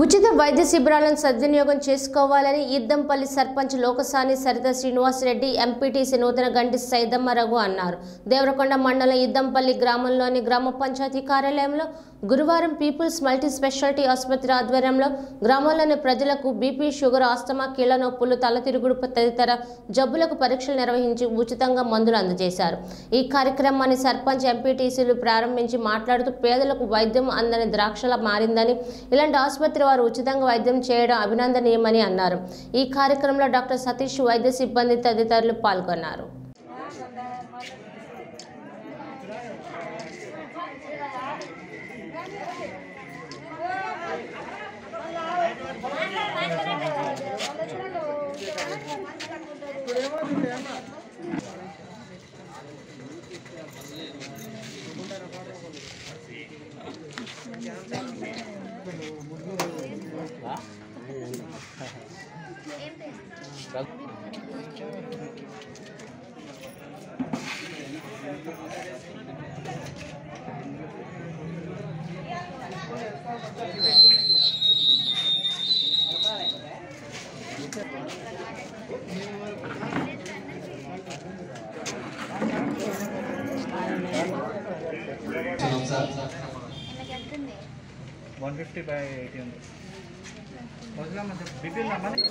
ఉచిత వైద్య శిబిరాలను సద్వినియోగం చేసుకోవాలని ఇద్దంపల్లి సర్పంచ్ లోకసాని సరిత శ్రీనివాసరెడ్డి ఎంపీటీసీ నూతన గంటి సైదమ్మ రఘు అన్నారు దేవరకొండ మండలం ఇద్దంపల్లి గ్రామంలోని గ్రామ పంచాయతీ కార్యాలయంలో గురువారం పీపుల్స్ మల్టీ స్పెషాలిటీ ఆసుపత్రి ఆధ్వర్యంలో గ్రామంలోని ప్రజలకు బీపీ షుగర్ ఆస్తమా కీళ్ల నొప్పులు తలతిరుగుడు తదితర జబ్బులకు పరీక్షలు నిర్వహించి ఉచితంగా మందులు అందజేశారు ఈ కార్యక్రమాన్ని సర్పంచ్ ఎంపీటీసీలు ప్రారంభించి మాట్లాడుతూ పేదలకు వైద్యం అందని ద్రాక్షల మారిందని ఇలాంటి ఆసుపత్రి వారు ఉచితంగా వైద్యం చేయడం అభినందనీయమని అన్నారు ఈ కార్యక్రమంలో డాక్టర్ సతీష్ వైద్య సిబ్బంది తదితరులు పాల్గొన్నారు వన్ ఫిఫ్టీ బై ఎయిటీ ఉంది వదిలేమ్మా బీపీ రమ్మని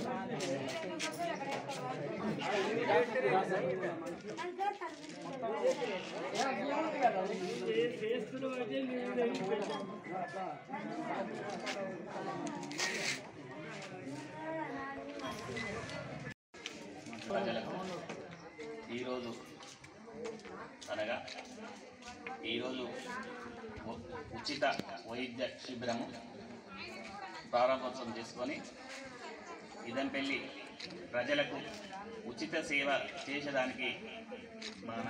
ప్రజలకు ఈరోజు అనగా ఈరోజు ఉ- ఉచిత వైద్య శిబిరము ప్రారంభోత్సవం చేసుకొని ఇదంపెల్లి ప్రజలకు ఉచిత సేవ చేసేదానికి మన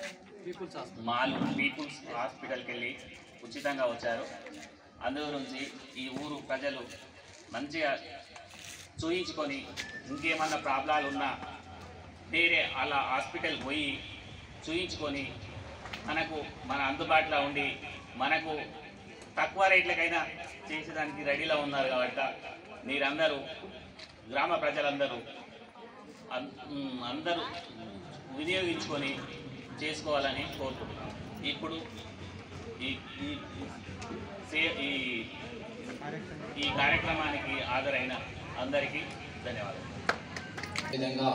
మాలు పీపుల్స్ హాస్పిటల్కి వెళ్ళి ఉచితంగా వచ్చారు అందు గురించి ఈ ఊరు ప్రజలు మంచిగా చూయించుకొని ఇంకేమన్నా ప్రాబ్లాలు ఉన్నా వేరే అలా హాస్పిటల్ పోయి చూయించుకొని మనకు మన అందుబాటులో ఉండి మనకు తక్కువ రేట్లకైనా చేసేదానికి రెడీలో ఉన్నారు కాబట్టి మీరందరూ గ్రామ ప్రజలందరూ అన్- ఉమ్, అందరూ వినియోగించుకొని చేసుకోవాలని కోరుకుంటున్నాం ఇప్పుడు ఈ ఈ సే- ఈ ఈ కార్యక్రమానికి హాజరైన అందరికీ ధన్యవాదాలు విధంగా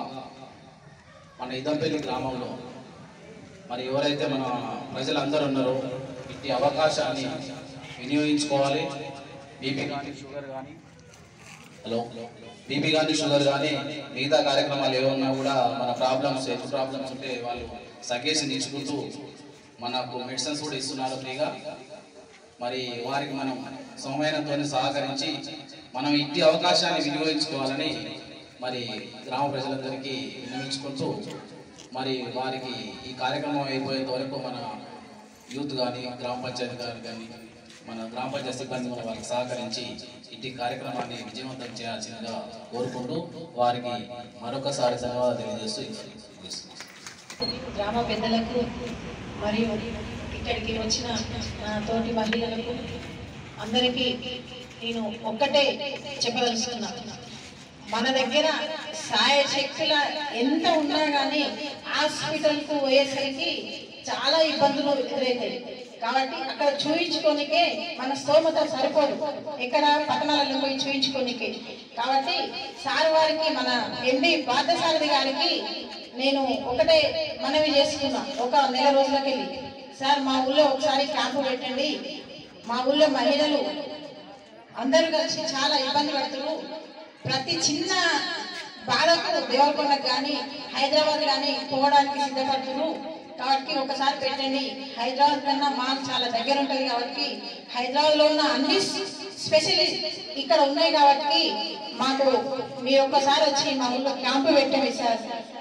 మన ఇదంపల్లి గ్రామంలో మరి ఎవరైతే మన ప్రజలందరూ ఉన్నారో ఇట్టి అవకాశాన్ని వినియోగించుకోవాలి బీపీ కానీ షుగర్ కానీ హలో బీపీ కానీ షుగర్ కానీ మిగతా కార్యక్రమాలు ఏమన్నా కూడా మన ప్రాబ్లమ్స్ హెల్త్ ప్రాబ్లమ్స్ ఉంటే వాళ్ళు సజెషన్ ఇచ్చుకుంటూ మనకు మెడిసిన్స్ కూడా ఇస్తున్నారు ఫ్రీగా మరి వారికి మనం సమయంతో సహకరించి మనం ఇట్టి అవకాశాన్ని వినియోగించుకోవాలని మరి గ్రామ ప్రజలందరికీ వినియోగించుకుంటూ మరి వారికి ఈ కార్యక్రమం అయిపోయేంత వరకు మన యూత్ కానీ గ్రామ పంచాయతీ గారు కానీ మన గ్రామ పంచాయతీ సిబ్బంది కూడా వారికి సహకరించి ఇట్టి కార్యక్రమాన్ని విజయవంతం చేయాల్సిందిగా కోరుకుంటూ వారికి మరొకసారి ధన్యవాదాలు తెలియజేస్తూ ముగిస్తున్నాను. గ్రామ పెద్దలకు మరియు ఇక్కడికి వచ్చిన నా తోటి మహిళలకు అందరికీ నేను ఒక్కటే చెప్పదలుచుకున్నా మన దగ్గర సాయ శక్తుల ఎంత ఉన్నా కానీ హాస్పిటల్కు పోయేసరికి చాలా ఇబ్బందులు ఎదురవుతాయి కాబట్టి అక్కడ చూయించుకోనికే మన స్తోమత సరిపోదు ఇక్కడ పట్టణాలలో పోయి చూయించుకోనికే కాబట్టి సార్ వారికి మన ఎండి పార్థసారథి గారికి నేను ఒకటే మనవి చేసుకున్నా ఒక నెల రోజులకెళ్ళి సార్ మా ఊళ్ళో ఒకసారి క్యాంపు పెట్టండి మా ఊళ్ళో మహిళలు అందరూ కలిసి చాలా ఇబ్బంది పడుతున్నారు ప్రతి చిన్న బాధకు దేవరకొండకు కానీ హైదరాబాద్ కానీ పోవడానికి సిద్ధపడుతున్నారు కాబట్టి ఒకసారి పెట్టండి హైదరాబాద్ కన్నా మాకు చాలా దగ్గర ఉంటుంది కాబట్టి హైదరాబాద్ లో ఉన్న అన్ని స్పెషలిస్ట్ ఇక్కడ ఉన్నాయి కాబట్టి మాకు మీరు ఒక్కసారి వచ్చి మా ఊళ్ళో క్యాంపు పెట్టండి సార్